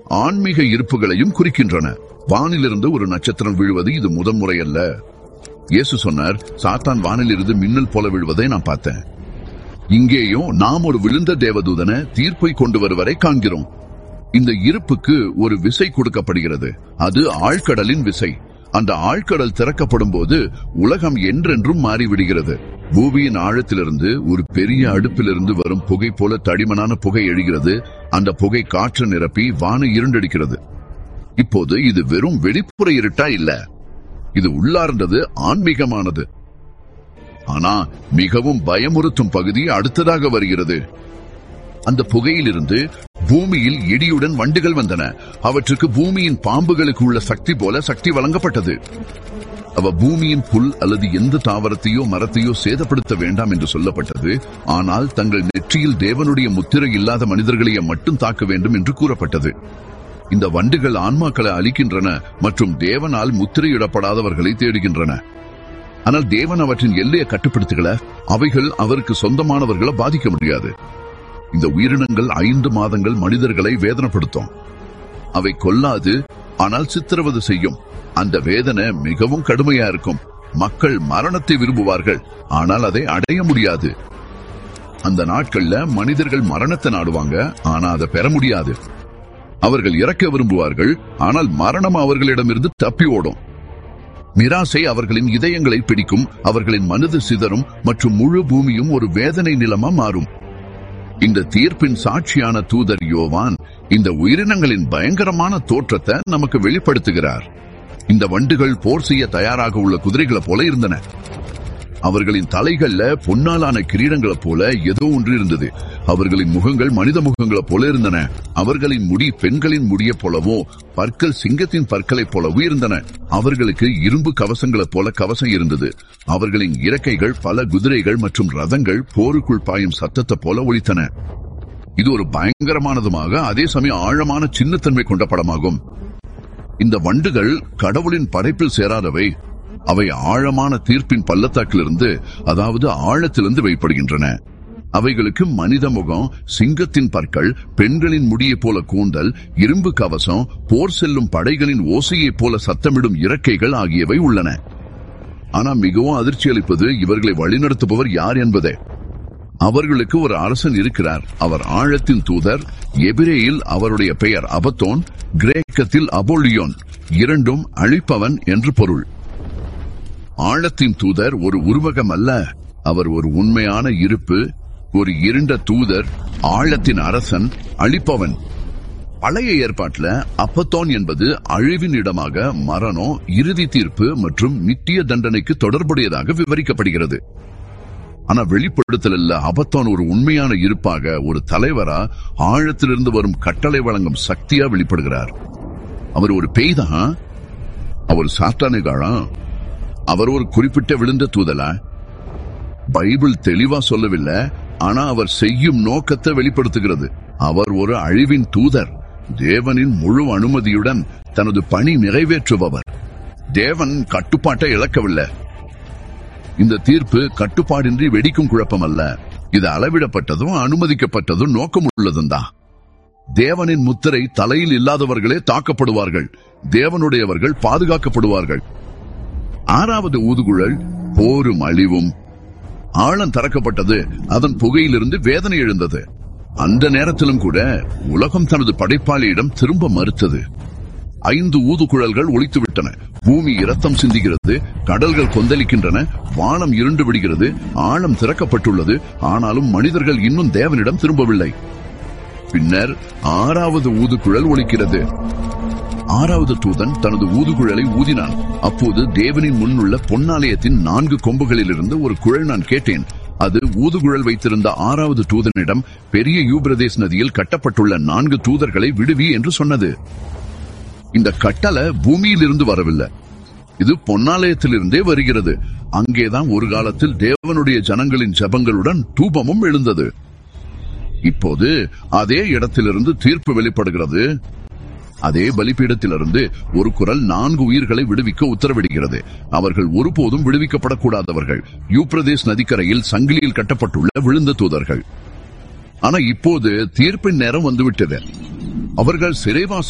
ஆன்மீக இருப்புகளையும் குறிக்கின்றன வானிலிருந்து ஒரு நட்சத்திரம் விழுவது இது முதன்முறை அல்ல இயேசு சொன்னார் சாத்தான் வானிலிருந்து மின்னல் போல விழுவதை நான் பார்த்தேன் இங்கேயும் நாம் ஒரு விழுந்த தேவதூதன தீர்ப்பை கொண்டு வருவரை காண்கிறோம் இந்த இருப்புக்கு ஒரு விசை கொடுக்கப்படுகிறது அது ஆழ்கடலின் விசை அந்த ஆழ்கடல் திறக்கப்படும் போது உலகம் என்றென்றும் மாறிவிடுகிறது பூமியின் ஆழத்திலிருந்து ஒரு பெரிய அடுப்பிலிருந்து வரும் புகை போல தடிமனான புகை எழுகிறது அந்த புகை காற்று நிரப்பி வான இருண்டடிக்கிறது இப்போது இது வெறும் வெளிப்புற இருட்டா இல்ல இது உள்ளார்ந்தது ஆன்மீகமானது ஆனா மிகவும் பயமுறுத்தும் பகுதி அடுத்ததாக வருகிறது அந்த புகையிலிருந்து பூமியில் இடியுடன் வண்டுகள் வந்தன அவற்றுக்கு பூமியின் பாம்புகளுக்கு உள்ள சக்தி போல சக்தி வழங்கப்பட்டது அவ பூமியின் புல் அல்லது எந்த தாவரத்தையோ மரத்தையோ சேதப்படுத்த வேண்டாம் என்று சொல்லப்பட்டது ஆனால் தங்கள் நெற்றியில் தேவனுடைய முத்திரை இல்லாத மனிதர்களையே மட்டும் தாக்க வேண்டும் என்று கூறப்பட்டது இந்த வண்டுகள் ஆன்மாக்களை அழிக்கின்றன மற்றும் தேவனால் முத்திரையிடப்படாதவர்களை தேடுகின்றன ஆனால் தேவன் அவற்றின் எல்லையை கட்டுப்படுத்துகள அவைகள் அவருக்கு சொந்தமானவர்களை பாதிக்க முடியாது இந்த உயிரினங்கள் ஐந்து மாதங்கள் மனிதர்களை வேதனைப்படுத்தும் அவை கொல்லாது ஆனால் சித்திரவதை செய்யும் அந்த வேதனை மிகவும் கடுமையா இருக்கும் மக்கள் மரணத்தை விரும்புவார்கள் ஆனால் அதை அடைய முடியாது அந்த நாட்கள்ல மனிதர்கள் மரணத்தை நாடுவாங்க ஆனா அதை பெற முடியாது அவர்கள் இறக்க விரும்புவார்கள் ஆனால் மரணம் அவர்களிடமிருந்து தப்பி ஓடும் மிராசை அவர்களின் இதயங்களை பிடிக்கும் அவர்களின் மனது சிதறும் மற்றும் முழு பூமியும் ஒரு வேதனை நிலமா மாறும் இந்த தீர்ப்பின் சாட்சியான தூதர் யோவான் இந்த உயிரினங்களின் பயங்கரமான தோற்றத்தை நமக்கு வெளிப்படுத்துகிறார் இந்த வண்டுகள் போர் செய்ய தயாராக உள்ள குதிரைகளை போல இருந்தன அவர்களின் தலைகள்ல பொன்னாலான கிரீடங்களை போல ஏதோ ஒன்று இருந்தது அவர்களின் முகங்கள் மனித முகங்களை போல இருந்தன அவர்களின் முடி பெண்களின் முடிய போலவோ பற்கள் சிங்கத்தின் பற்களைப் போலவோ இருந்தன அவர்களுக்கு இரும்பு கவசங்களைப் போல கவசம் இருந்தது அவர்களின் இறக்கைகள் பல குதிரைகள் மற்றும் ரதங்கள் போருக்குள் பாயும் சத்தத்தை போல ஒலித்தன இது ஒரு பயங்கரமானதுமாக அதே சமயம் ஆழமான சின்னத்தன்மை கொண்ட படமாகும் இந்த வண்டுகள் கடவுளின் படைப்பில் சேராதவை அவை ஆழமான தீர்ப்பின் பள்ளத்தாக்கிலிருந்து அதாவது ஆழத்திலிருந்து வெளிப்படுகின்றன அவைகளுக்கு மனித முகம் சிங்கத்தின் பற்கள் பெண்களின் முடியைப் போல கூந்தல் இரும்பு கவசம் போர் செல்லும் படைகளின் ஓசையைப் போல சத்தமிடும் இறக்கைகள் ஆகியவை உள்ளன ஆனா மிகவும் அதிர்ச்சி அளிப்பது இவர்களை வழிநடத்துபவர் யார் என்பதே அவர்களுக்கு ஒரு அரசன் இருக்கிறார் அவர் ஆழத்தின் தூதர் எபிரேயில் அவருடைய பெயர் அபத்தோன் கிரேக்கத்தில் அபோலியோன் இரண்டும் அழிப்பவன் என்று பொருள் ஆழத்தின் தூதர் ஒரு உருவகம் அல்ல அவர் ஒரு உண்மையான இருப்பு ஒரு இருண்ட தூதர் ஆழத்தின் அரசன் அழிப்பவன் பழைய ஏற்பாட்டுல அப்பத்தோன் என்பது அழிவின் இடமாக மரணம் இறுதி தீர்ப்பு மற்றும் நித்திய தண்டனைக்கு தொடர்புடையதாக விவரிக்கப்படுகிறது ஆனா வெளிப்படுத்தல் இல்ல அபத்தோன் ஒரு உண்மையான இருப்பாக ஒரு தலைவரா ஆழத்திலிருந்து வரும் கட்டளை வழங்கும் சக்தியா வெளிப்படுகிறார் அவர் ஒரு பேய் தான் அவர் சாத்தானுகாழா அவர் ஒரு குறிப்பிட்ட விழுந்த தூதலா பைபிள் தெளிவா சொல்லவில்லை ஆனா அவர் செய்யும் நோக்கத்தை வெளிப்படுத்துகிறது அவர் ஒரு அழிவின் தூதர் தேவனின் முழு அனுமதியுடன் தனது பணி நிறைவேற்றுபவர் தேவன் கட்டுப்பாட்டை இழக்கவில்லை இந்த தீர்ப்பு கட்டுப்பாடின்றி வெடிக்கும் குழப்பம் அல்ல இது அளவிடப்பட்டதும் அனுமதிக்கப்பட்டதும் நோக்கம் உள்ளதும் தான் தேவனின் முத்திரை தலையில் இல்லாதவர்களே தாக்கப்படுவார்கள் தேவனுடையவர்கள் பாதுகாக்கப்படுவார்கள் ஆறாவது ஊதுகுழல் போரும் அழிவும் ஆழம் திறக்கப்பட்டது அதன் புகையிலிருந்து வேதனை எழுந்தது அந்த நேரத்திலும் கூட உலகம் தனது படைப்பாளியிடம் திரும்ப மறுத்தது ஐந்து ஊதுகுழல்கள் ஒழித்து விட்டன பூமி இரத்தம் சிந்துகிறது கடல்கள் கொந்தளிக்கின்றன வானம் இருண்டு விடுகிறது ஆழம் திறக்கப்பட்டுள்ளது ஆனாலும் மனிதர்கள் இன்னும் தேவனிடம் திரும்பவில்லை பின்னர் ஆறாவது ஊதுகுழல் ஒலிக்கிறது ஆறாவது தூதன் தனது ஊதுகுழலை ஊதினான் அப்போது தேவனின் முன்னுள்ள பொன்னாலயத்தின் நான்கு கொம்புகளிலிருந்து ஒரு குழல் நான் கேட்டேன் அது ஊதுகுழல் வைத்திருந்த ஆறாவது தூதனிடம் பெரிய யூபிரதேஸ் நதியில் கட்டப்பட்டுள்ள நான்கு தூதர்களை விடுவி என்று சொன்னது இந்த கட்டளை பூமியிலிருந்து வரவில்லை இது பொன்னாலயத்திலிருந்தே வருகிறது அங்கேதான் ஒரு காலத்தில் தேவனுடைய ஜனங்களின் ஜபங்களுடன் தூபமும் எழுந்தது இப்போது அதே இடத்திலிருந்து தீர்ப்பு வெளிப்படுகிறது அதே பலிபீடத்திலிருந்து ஒரு குரல் நான்கு உயிர்களை விடுவிக்க உத்தரவிடுகிறது அவர்கள் ஒருபோதும் விடுவிக்கப்படக்கூடாதவர்கள் யூப்ரதேஸ் நதிக்கரையில் சங்கிலியில் கட்டப்பட்டுள்ள விழுந்த தூதர்கள் ஆனா இப்போது தீர்ப்பின் நேரம் வந்துவிட்டது அவர்கள் சிறைவாச